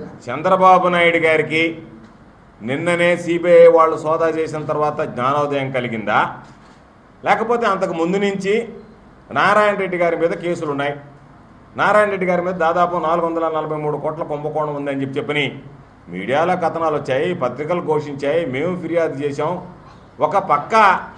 చంద్రబాబు నాయుడు గారికి నిన్ననే సిబిఐ వాళ్ళు సోదా చేసిన తర్వాత జ్ఞానోదయం కలిగిందా లేకపోతే అంతకు ముందు నుంచి నారాయణ రెడ్డి గారి మీద కేసులు ఉన్నాయి నారాయణ రెడ్డి గారి మీద దాదాపు నాలుగు వందల నలభై మూడు కోట్ల కుంభకోణం ఉందని చెప్పి చెప్పని మీడియాలో కథనాలు వచ్చాయి పత్రికలు ఘోషించాయి మేము ఫిర్యాదు చేశాం ఒక పక్క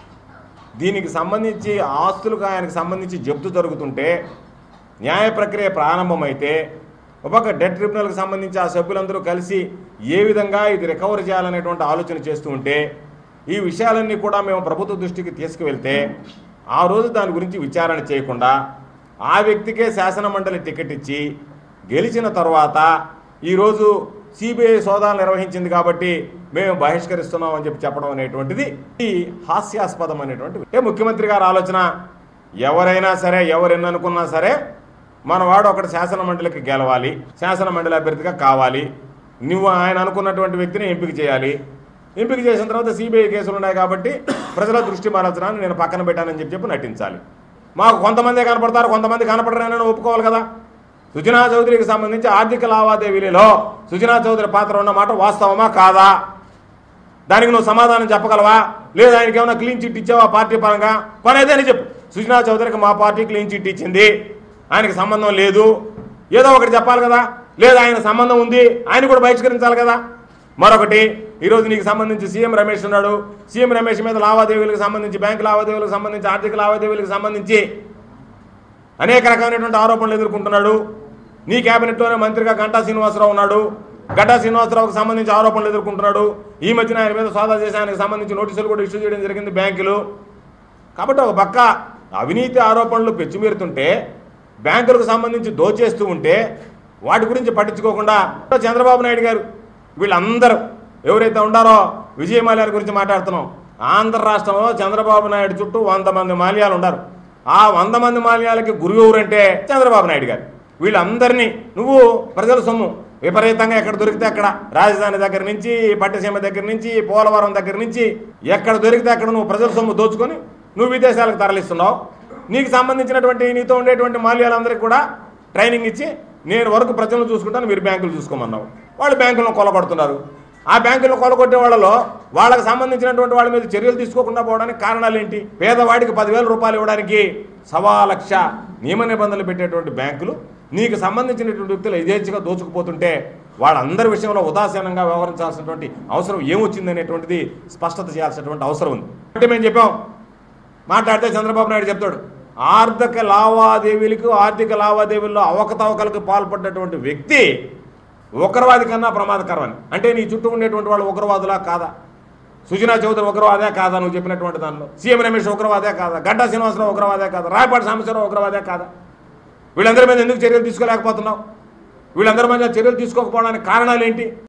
దీనికి సంబంధించి ఆస్తులకు ఆయనకు సంబంధించి జప్తు జరుగుతుంటే న్యాయ ప్రక్రియ ప్రారంభమైతే ఒక పక్క డెట్ ట్రిబ్యునల్కి సంబంధించి ఆ సభ్యులందరూ కలిసి ఏ విధంగా ఇది రికవర్ చేయాలనేటువంటి ఆలోచన చేస్తూ ఉంటే ఈ విషయాలన్నీ కూడా మేము ప్రభుత్వ దృష్టికి తీసుకువెళ్తే ఆ రోజు దాని గురించి విచారణ చేయకుండా ఆ వ్యక్తికే శాసన మండలి టికెట్ ఇచ్చి గెలిచిన తర్వాత ఈరోజు సిబిఐ సోదాలు నిర్వహించింది కాబట్టి మేము బహిష్కరిస్తున్నాం అని చెప్పి చెప్పడం అనేటువంటిది ఈ హాస్యాస్పదం అనేటువంటి ఏ ముఖ్యమంత్రి గారి ఆలోచన ఎవరైనా సరే ఎవరెన్ని అనుకున్నా సరే మన వాడు ఒకటి శాసన మండలికి గెలవాలి శాసన మండలి అభ్యర్థిగా కావాలి నువ్వు ఆయన అనుకున్నటువంటి వ్యక్తిని ఎంపిక చేయాలి ఎంపిక చేసిన తర్వాత సిబిఐ కేసులు ఉన్నాయి కాబట్టి ప్రజల దృష్టి మరల్చడానికి నేను పక్కన పెట్టానని చెప్పి చెప్పి నటించాలి మాకు కొంతమందే కనపడతారు కొంతమంది కనపడరని ఒప్పుకోవాలి కదా సుజనా చౌదరికి సంబంధించి ఆర్థిక లావాదేవీలలో సుజనా చౌదరి పాత్ర ఉన్నమాట వాస్తవమా కాదా దానికి నువ్వు సమాధానం చెప్పగలవా లేదా ఆయనకి ఏమైనా క్లీన్ చిట్ ఇచ్చావా పార్టీ పరంగా కొనేదే అని చెప్పు సుజనా చౌదరికి మా పార్టీ క్లీన్ చిట్ ఇచ్చింది ఆయనకి సంబంధం లేదు ఏదో ఒకటి చెప్పాలి కదా లేదా ఆయన సంబంధం ఉంది ఆయన కూడా బహిష్కరించాలి కదా మరొకటి ఈరోజు నీకు సంబంధించి సీఎం రమేష్ ఉన్నాడు సీఎం రమేష్ మీద లావాదేవీలకు సంబంధించి బ్యాంక్ లావాదేవీలకు సంబంధించి ఆర్థిక లావాదేవీలకు సంబంధించి అనేక రకమైనటువంటి ఆరోపణలు ఎదుర్కొంటున్నాడు నీ క్యాబినెట్లోనే మంత్రిగా గంటా శ్రీనివాసరావు ఉన్నాడు గంటా శ్రీనివాసరావుకు సంబంధించి ఆరోపణలు ఎదుర్కొంటున్నాడు ఈ మధ్యన ఆయన మీద సోదా చేసి ఆయనకు సంబంధించి నోటీసులు కూడా ఇష్యూ చేయడం జరిగింది బ్యాంకులు కాబట్టి ఒక పక్క అవినీతి ఆరోపణలు పెచ్చుమీరుతుంటే బ్యాంకులకు సంబంధించి దోచేస్తూ ఉంటే వాటి గురించి పట్టించుకోకుండా చంద్రబాబు నాయుడు గారు వీళ్ళందరూ ఎవరైతే ఉండారో విజయమాల్యాల గురించి మాట్లాడుతున్నాం ఆంధ్ర రాష్ట్రంలో చంద్రబాబు నాయుడు చుట్టూ వంద మంది మాల్యాలు ఉన్నారు ఆ వంద మంది మాల్యాలకి గురువు ఎవరంటే చంద్రబాబు నాయుడు గారు వీళ్ళందరినీ నువ్వు ప్రజల సొమ్ము విపరీతంగా ఎక్కడ దొరికితే అక్కడ రాజధాని దగ్గర నుంచి పట్టిసీమ దగ్గర నుంచి పోలవరం దగ్గర నుంచి ఎక్కడ దొరికితే అక్కడ నువ్వు ప్రజల సొమ్ము దోచుకొని నువ్వు విదేశాలకు తరలిస్తున్నావు నీకు సంబంధించినటువంటి నీతో ఉండేటువంటి మాల్యాలందరికీ కూడా ట్రైనింగ్ ఇచ్చి నేను వరకు ప్రజలను చూసుకుంటాను మీరు బ్యాంకులు చూసుకోమన్నావు వాళ్ళు బ్యాంకులను కొలగొడుతున్నారు ఆ బ్యాంకులను కొలగొట్టే వాళ్ళలో వాళ్ళకి సంబంధించినటువంటి వాళ్ళ మీద చర్యలు తీసుకోకుండా పోవడానికి కారణాలు ఏంటి పేదవాడికి పదివేల రూపాయలు ఇవ్వడానికి సవా లక్ష నియమ నిబంధనలు పెట్టేటువంటి బ్యాంకులు నీకు సంబంధించినటువంటి వ్యక్తులు యథేచ్ఛగా దోచుకుపోతుంటే వాళ్ళందరి విషయంలో ఉదాసీనంగా వ్యవహరించాల్సినటువంటి అవసరం ఏమొచ్చిందనేటువంటిది స్పష్టత చేయాల్సినటువంటి అవసరం ఉంది అంటే మేము చెప్పాం మాట్లాడితే చంద్రబాబు నాయుడు చెప్తాడు ఆర్థిక లావాదేవీలకు ఆర్థిక లావాదేవీల్లో అవకతవకలకు పాల్పడ్డటువంటి వ్యక్తి ఉగ్రవాది కన్నా ప్రమాదకరమని అంటే నీ చుట్టూ ఉండేటువంటి వాళ్ళు ఉగ్రవాదులా కాదా సుజనా చౌదరి ఉగ్రవాదే కాదా నువ్వు చెప్పినటువంటి దానిలో సీఎం రమేష్ ఉగ్రవాదే కాదా గడ్డా శ్రీనివాసరావు ఉగ్రవాదే కాదా రాయపాటి సాంబశివరావు ఉగ్రవాదే కాదా వీళ్ళందరి మీద ఎందుకు చర్యలు తీసుకోలేకపోతున్నావు వీళ్ళందరి మీద చర్యలు తీసుకోకపోవడానికి కారణాలు ఏంటి